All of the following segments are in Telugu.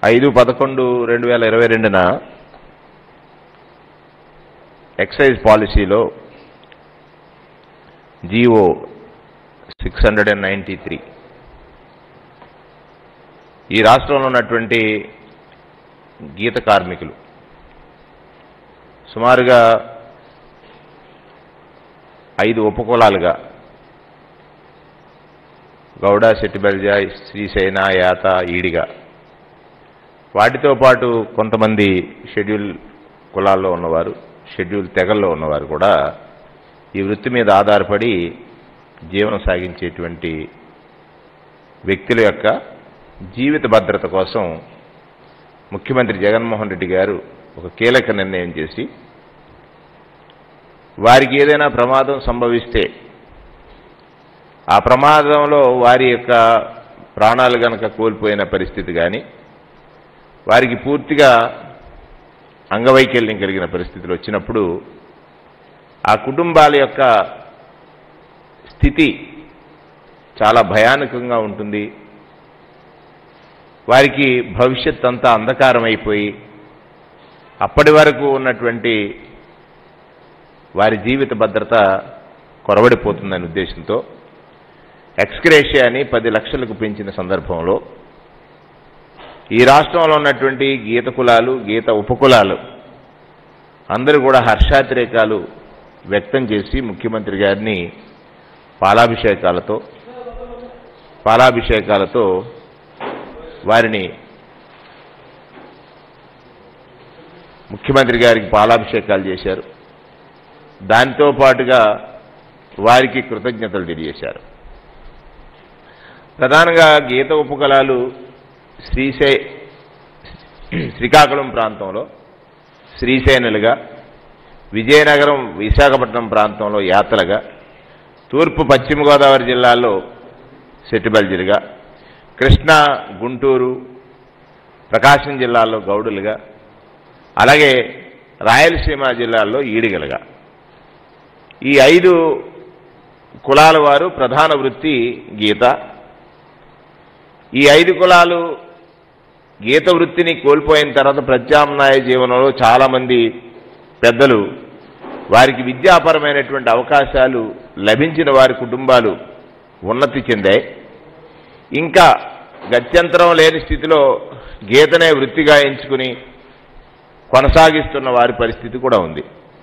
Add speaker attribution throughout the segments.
Speaker 1: ఐదు పదకొండు రెండు వేల ఇరవై రెండున ఎక్సైజ్ పాలసీలో GO six hundred and ninety three ఈ రాష్ట్రంలో ఉన్నటువంటి గీత కార్మికులు సుమారుగా ఐదు ఉపకులాలుగా గౌడ శెట్టిబెల్జాయ్ శ్రీశైన యాత ఈడిగా వాటితో పాటు కొంతమంది షెడ్యూల్ కులాల్లో ఉన్నవారు షెడ్యూల్ తెగల్లో ఉన్నవారు కూడా ఈ వృత్తి మీద ఆధారపడి జీవనం సాగించేటువంటి వ్యక్తుల యొక్క జీవిత భద్రత కోసం ముఖ్యమంత్రి జగన్మోహన్ రెడ్డి గారు ఒక కీలక నిర్ణయం చేసి వారికి ఏదైనా ప్రమాదం సంభవిస్తే ఆ ప్రమాదంలో వారి యొక్క ప్రాణాలు గనక కోల్పోయిన పరిస్థితి కానీ వారికి పూర్తిగా అంగవైకల్యం కలిగిన పరిస్థితులు వచ్చినప్పుడు ఆ కుటుంబాల యొక్క స్థితి చాలా భయానకంగా ఉంటుంది వారికి భవిష్యత్ అంతా అంధకారం అయిపోయి అప్పటి వరకు ఉన్నటువంటి వారి జీవిత భద్రత కొరవడిపోతుందనే ఉద్దేశంతో ఎక్స్క్రేషియా అని పది లక్షలకు పెంచిన సందర్భంలో ఈ రాష్ట్రంలో ఉన్నటువంటి గీత కులాలు గీత ఉపకులాలు అందరూ కూడా హర్షాతిరేకాలు వ్యక్తం చేసి ముఖ్యమంత్రి గారిని పాలాభిషేకాలతో పాలాభిషేకాలతో వారిని ముఖ్యమంత్రి గారికి పాలాభిషేకాలు చేశారు దాంతో పాటుగా వారికి కృతజ్ఞతలు తెలియజేశారు ప్రధానంగా గీత ఉపకులాలు శ్రీశై శ్రీకాకుళం ప్రాంతంలో శ్రీశైనులుగా విజయనగరం విశాఖపట్నం ప్రాంతంలో యాత్రలుగా తూర్పు పశ్చిమ గోదావరి జిల్లాలో సెట్టిబల్జిలుగా కృష్ణా గుంటూరు ప్రకాశం జిల్లాలో గౌడులుగా అలాగే రాయలసీమ జిల్లాల్లో ఈడిగలుగా ఈ ఐదు కులాల వారు ప్రధాన వృత్తి గీత ఈ ఐదు కులాలు గీత వృత్తిని కోల్పోయిన తర్వాత ప్రత్యామ్నాయ జీవనంలో చాలామంది పెద్దలు వారికి విద్యాపరమైనటువంటి అవకాశాలు లభించిన వారి కుటుంబాలు ఉన్నతి చెందాయి ఇంకా గత్యంతరం లేని స్థితిలో గీతనే వృత్తిగా ఎంచుకుని కొనసాగిస్తున్న వారి పరిస్థితి కూడా ఉంది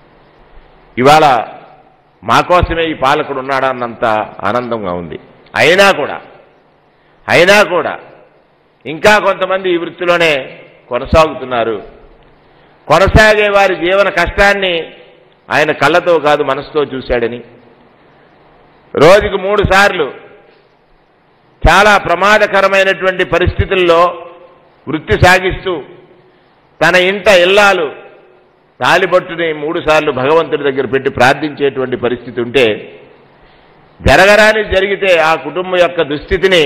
Speaker 1: ఇవాళ మా కోసమే ఈ పాలకుడు ఉన్నాడన్నంత ఆనందంగా ఉంది అయినా కూడా అయినా కూడా ఇంకా కొంతమంది ఈ వృత్తిలోనే కొనసాగుతున్నారు కొనసాగే వారి జీవన కష్టాన్ని ఆయన కళ్ళతో కాదు మనసుతో చూశాడని రోజుకు మూడు సార్లు చాలా ప్రమాదకరమైనటువంటి పరిస్థితుల్లో వృత్తి సాగిస్తూ తన ఇంట ఇల్లాలు తాలిబొట్టుని మూడు సార్లు భగవంతుడి దగ్గర పెట్టి ప్రార్థించేటువంటి పరిస్థితి ఉంటే జరగరాని జరిగితే ఆ కుటుంబం యొక్క దుస్థితిని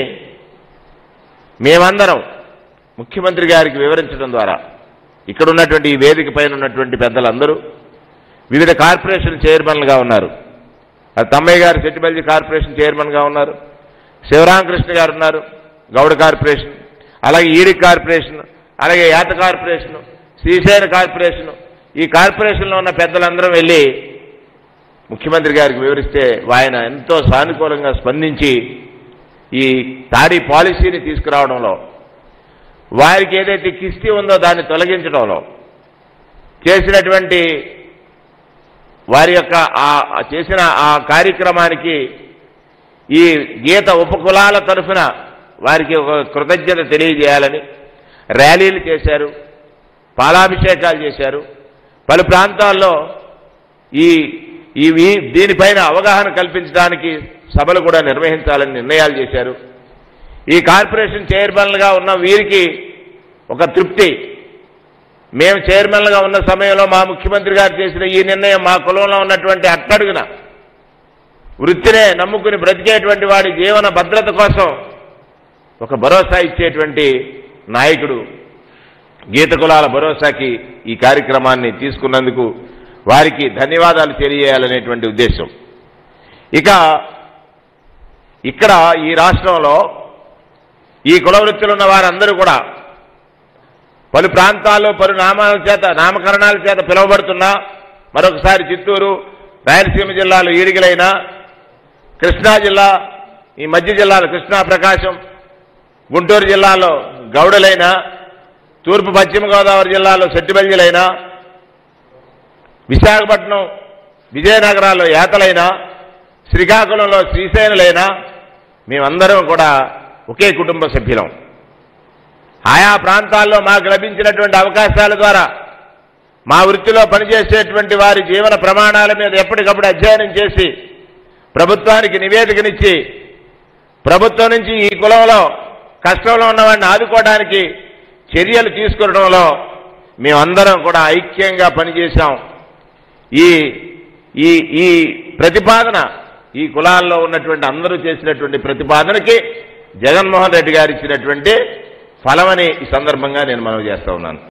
Speaker 1: మేమందరం ముఖ్యమంత్రి గారికి వివరించడం ద్వారా ఇక్కడ ఉన్నటువంటి ఈ వేదిక పైన ఉన్నటువంటి పెద్దలందరూ వివిధ కార్పొరేషన్ చైర్మన్లుగా ఉన్నారు అది తమ్మయ్య గారు సెట్టిబల్జీ కార్పొరేషన్ చైర్మన్గా ఉన్నారు శివరామకృష్ణ గారు ఉన్నారు గౌడ కార్పొరేషన్ అలాగే ఈడి కార్పొరేషన్ అలాగే యాత కార్పొరేషన్ శ్రీశైల కార్పొరేషన్ ఈ కార్పొరేషన్లో ఉన్న పెద్దలందరం వెళ్ళి ముఖ్యమంత్రి గారికి వివరిస్తే ఆయన ఎంతో సానుకూలంగా స్పందించి ఈ తాడీ పాలసీని తీసుకురావడంలో వారికి ఏదైతే కిస్తీ ఉందో దాన్ని తొలగించడంలో చేసినటువంటి వారి యొక్క ఆ చేసిన ఆ కార్యక్రమానికి ఈ గీత ఉపకులాల తరఫున వారికి ఒక కృతజ్ఞత తెలియజేయాలని ర్యాలీలు చేశారు పాలాభిషేకాలు చేశారు పలు ప్రాంతాల్లో ఈ ఇవి దీనిపైన అవగాహన కల్పించడానికి సభలు కూడా నిర్వహించాలని నిర్ణయాలు చేశారు ఈ కార్పొరేషన్ చైర్మన్లుగా ఉన్న వీరికి ఒక తృప్తి మేము చైర్మన్లుగా ఉన్న సమయంలో మా ముఖ్యమంత్రి గారు చేసిన ఈ నిర్ణయం మా కులంలో ఉన్నటువంటి అట్టడుగున వృత్తినే నమ్ముకుని బ్రతికేటువంటి వాడి జీవన భద్రత కోసం ఒక భరోసా ఇచ్చేటువంటి నాయకుడు గీత కులాల భరోసాకి ఈ కార్యక్రమాన్ని తీసుకున్నందుకు వారికి ధన్యవాదాలు తెలియజేయాలనేటువంటి ఉద్దేశం ఇక ఇక్కడ ఈ రాష్ట్రంలో ఈ కుల వృత్తులు ఉన్న వారందరూ కూడా పలు ప్రాంతాల్లో పలు నామాల చేత నామకరణాల చేత పిలువబడుతున్నా మరొకసారి చిత్తూరు రాయలసీమ జిల్లాలో ఈడిగలైనా కృష్ణా జిల్లా ఈ మధ్య జిల్లాలో కృష్ణా ప్రకాశం గుంటూరు జిల్లాలో గౌడలైనా తూర్పు పశ్చిమ గోదావరి జిల్లాలో సెట్టిబల్జిలైనా విశాఖపట్నం విజయనగరాల్లో ఏతలైనా శ్రీకాకుళంలో శ్రీశైనులైనా మేమందరం కూడా ఒకే కుటుంబ సభ్యులం ఆయా ప్రాంతాల్లో మాకు లభించినటువంటి అవకాశాల ద్వారా మా వృత్తిలో పనిచేసేటువంటి వారి జీవన ప్రమాణాల మీద ఎప్పటికప్పుడు అధ్యయనం చేసి ప్రభుత్వానికి నివేదికనిచ్చి ప్రభుత్వం నుంచి ఈ కులంలో కష్టంలో ఉన్నవాడిని ఆదుకోవడానికి చర్యలు తీసుకునడంలో మేమందరం కూడా ఐక్యంగా పనిచేశాం ఈ ఈ ఈ ప్రతిపాదన ఈ కులాల్లో ఉన్నటువంటి అందరూ చేసినటువంటి ప్రతిపాదనకి జగన్మోహన్ రెడ్డి గారు ఇచ్చినటువంటి ఫలమని ఈ సందర్భంగా నేను మనవి చేస్తా ఉన్నాను